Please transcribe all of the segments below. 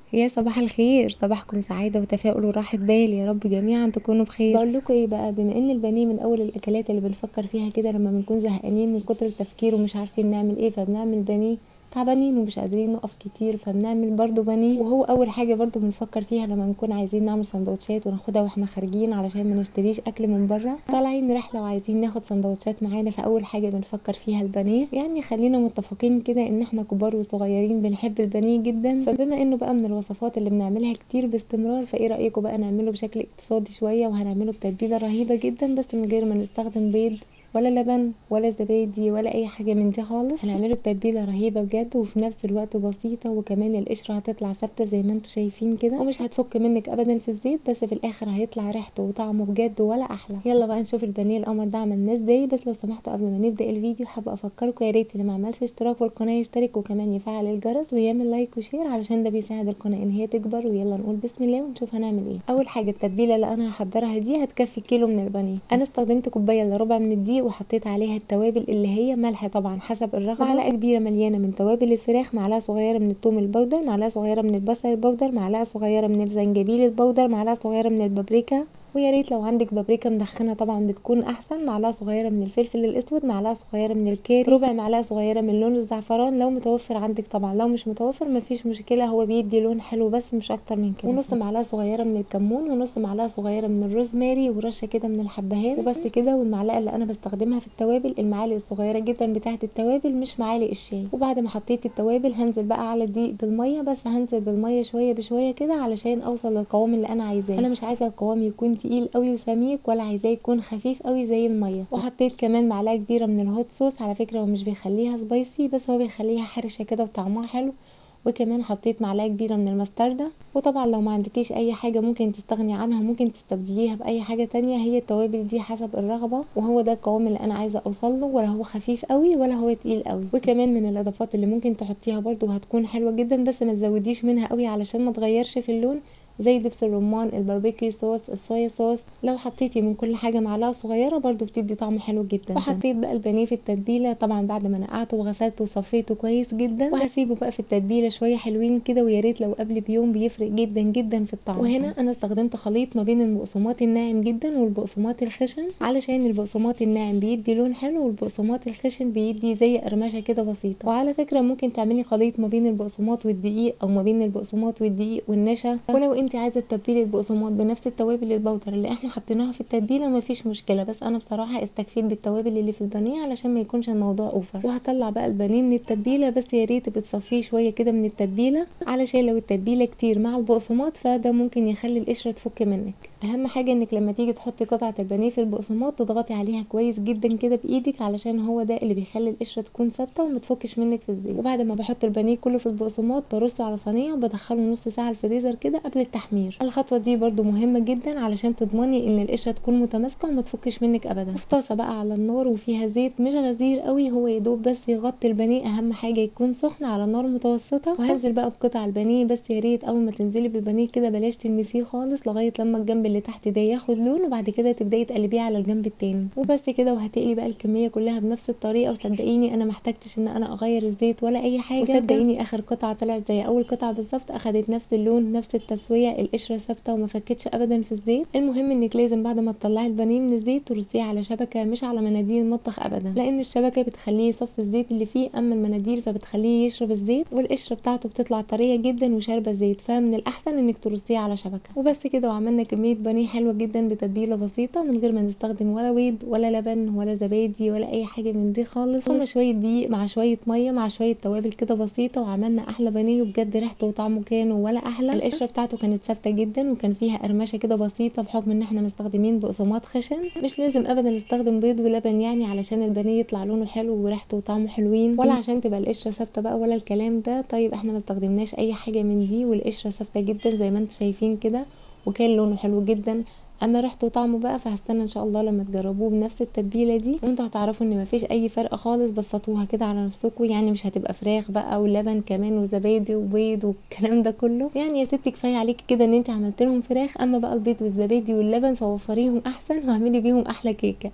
يا صباح الخير صباحكم سعادة وتفاؤل وراحة بال يا رب جميعا تكونوا بخير بقول لكم ايه بقى بما ان البانيه من اول الاكلات اللي بنفكر فيها كده لما بنكون زهقانين من كتر التفكير ومش عارفين نعمل ايه فبنعمل بانيه تعبانين ومش قادرين نقف كتير فبنعمل برضو بانيه وهو اول حاجه برضو بنفكر فيها لما نكون عايزين نعمل سندوتشات وناخدها واحنا خارجين علشان ما نشتريش اكل من بره طالعين رحله وعايزين ناخد سندوتشات معانا فاول حاجه بنفكر فيها البانيه يعني خلينا متفقين كده ان احنا كبار وصغيرين بنحب البانيه جدا فبما انه بقى من الوصفات اللي بنعملها كتير باستمرار فايه رايكم بقى نعمله بشكل اقتصادي شويه وهنعمله بتتبيله رهيبه جدا بس من غير ما نستخدم بيض ولا لبن ولا زبادي ولا اي حاجه من دي خالص هنعمله بتتبيله رهيبه بجد وفي نفس الوقت بسيطه وكمان القشره هتطلع ثابته زي ما انتم شايفين كده ومش هتفك منك ابدا في الزيت بس في الاخر هيطلع ريحته وطعمه بجد ولا احلى يلا بقى نشوف البانيه القمر ده عملناه ازاي بس لو سمحتوا قبل ما نبدا الفيديو حابه افكركم يا ريت اللي ما عملش اشتراك في القناه يشترك وكمان يفعل الجرس ويعمل لايك وشير علشان ده بيساعد القناه ان هي تكبر ويلا نقول بسم الله ونشوف هنعمل ايه اول حاجه التتبيله اللي انا هحضرها دي هتكفي كيلو من البانيه انا استخدمت كوبايه الا ربع من الدقيق وحطيت عليها التوابل اللي هي ملح طبعا حسب الرغبه معلقه كبيره مليانه من توابل الفراخ معلقه صغيره من الثوم البودر معلقه صغيره من البصل البودر معلقه صغيره من الزنجبيل البودر معلقه صغيره من البابريكا ويا ريت لو عندك بابريكا مدخنه طبعا بتكون احسن معلقه صغيره من الفلفل الاسود معلقه صغيره من الكاري ربع معلقه صغيره من لون الزعفران لو متوفر عندك طبعا لو مش متوفر مفيش مشكله هو بيدي لون حلو بس مش اكتر من كده ونص معلقه صغيره من الكمون ونص معلقه صغيره من الروزماري ورشه كده من الحبهان وبس كده والمعلقه اللي انا بستخدمها في التوابل المعالق الصغيره جدا بتاعه التوابل مش معالق الشاي وبعد ما حطيت التوابل هنزل بقى على الدقيق بالميه بس هنزل بالميه شويه بشويه كده علشان اوصل للقوام اللي انا عايزاه انا مش عايزه القوام يكون تقيل قوي وسميك ولا عايزاه يكون خفيف قوي زي الميه وحطيت كمان معلقه كبيره من الهوت صوص على فكره هو مش بيخليها سبايسي بس هو بيخليها حرشه كده وطعمها حلو وكمان حطيت معلقه كبيره من المستردة وطبعا لو ما عندكيش اي حاجه ممكن تستغني عنها ممكن تستبدليها باي حاجه تانية هي التوابل دي حسب الرغبه وهو ده القوام اللي انا عايزه اوصل له ولا هو خفيف قوي ولا هو تقيل قوي وكمان من الاضافات اللي ممكن تحطيها برده وهتكون حلوه جدا بس ما تزوديش منها قوي علشان ما تغيرش في اللون زي دبس الرمان الباربيكيو صوص الصويا صوص لو حطيتي من كل حاجه معلقه صغيره برضو بتدي طعم حلو جدا وحطيت بقى البانيه في التتبيله طبعا بعد ما نقعته وغسلته وصفيته كويس جدا وهسيبه بقى في التتبيله شويه حلوين كده ويا ريت لو قبل بيوم بيفرق جدا جدا في الطعم وهنا انا استخدمت خليط ما بين البقسماط الناعم جدا والبقسماط الخشن علشان البقسماط الناعم بيدي لون حلو والبقسماط الخشن بيدي زي قرمشه كده بسيطه وعلى فكره ممكن تعملي خليط ما بين البقسماط والدقيق او ما بين البقسماط والدقيق والنشا ولو انت عايزه تتبيله بقسماط بنفس التوابل البودر اللي احنا حطيناها في التتبيله مفيش مشكله بس انا بصراحه استكفيت بالتوابل اللي في البانيه علشان ما يكونش الموضوع اوفر وهطلع بقى البانيه من التتبيله بس يا ريت بتصفيه شويه كده من التتبيله علشان لو التتبيله كتير مع البقسماط فده ممكن يخلي القشره تفك منك اهم حاجه انك لما تيجي تحطي قطعه البانيه في البقسماط تضغطي عليها كويس جدا كده بايدك علشان هو ده اللي بيخلي القشره تكون ثابته وما تفكش منك في الزيت وبعد ما بحط البانيه كله في البقسماط برصه على صينيه وبدخله نص ساعه الفريزر كده قبل التحمير الخطوه دي برده مهمه جدا علشان تضمني ان القشره تكون متماسكه وما تفكش منك ابدا في طاسه بقى على النار وفيها زيت مش غزير قوي هو يدوب بس يغطي البانيه اهم حاجه يكون سخن على نار متوسطه وهنزل بقى بقطع البانيه بس يا ريت اول ما تنزلي بالبانيه كده بلاش تلمسيه خالص لغايه لما الجنب اللي تحت ده ياخد لون وبعد كده تبداي تقلبيه على الجنب التاني وبس كده وهتقلي بقى الكميه كلها بنفس الطريقه وصدقيني انا محتاجتش ان انا اغير الزيت ولا اي حاجه وصدقيني اخر قطعه طلعت زي اول قطعه بالظبط اخدت نفس اللون نفس التسويه القشره ثابته وما فكتش ابدا في الزيت المهم انك لازم بعد ما تطلعي البانيه من الزيت ترصيه على شبكه مش على مناديل المطبخ ابدا لان الشبكه بتخليه يصفي الزيت اللي فيه اما المناديل فبتخليه يشرب الزيت والقشره بتاعته بتطلع طريه جدا وشاربه زيت فمن الاحسن انك ترصيه على شبكه وبس كده وعملنا كميه بانيه حلوه جدا بتتبيله بسيطه من غير ما نستخدم ولا بيض ولا لبن ولا زبادي ولا اي حاجه من دي خالص هما شويه دقيق مع شويه ميه مع شويه توابل كده بسيطه وعملنا احلى بانيه وبجد ريحته وطعمه كانوا ولا احلى القشره بتاعته كانت ثابته جدا وكان فيها قرمشه كده بسيطه بحكم ان احنا مستخدمين بقسماط خشن مش لازم ابدا نستخدم بيض ولبن يعني علشان البانيه يطلع لونه حلو وريحته وطعمه حلوين ولا عشان تبقى القشره ثابته بقى ولا الكلام ده طيب احنا ما استخدمناش اي حاجه من دي والقشره ثابته جدا زي ما انتم شايفين كده وكان لونه حلو جدا اما ريحته وطعمه بقى فهستنى ان شاء الله لما تجربوه بنفس التتبيله دي وانتوا هتعرفوا ان مفيش اي فرق خالص بسطوها كده على نفسكم يعني مش هتبقى فراخ بقى ولبن كمان وزبادي وبيض والكلام ده كله يعني يا ستي كفايه عليكي كده ان انت عملت لهم فراخ اما بقى البيض والزبادي واللبن فوفريهم احسن واعملي بيهم احلى كيكه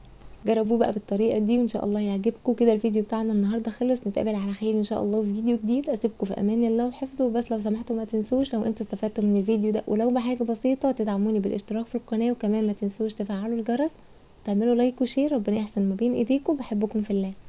جربوه بقى بالطريقه دي وان شاء الله يعجبكم كده الفيديو بتاعنا النهارده خلص نتقابل على خير ان شاء الله في فيديو جديد اسيبكم في امان الله وحفظه وبس لو سمحتوا ما تنسوش لو انتوا استفدتوا من الفيديو ده ولو بحاجه بسيطه تدعموني بالاشتراك في القناه وكمان ما تنسوش تفعلوا الجرس تعملوا لايك وشير ربنا يحسن ما بين ايديكم بحبكم في الله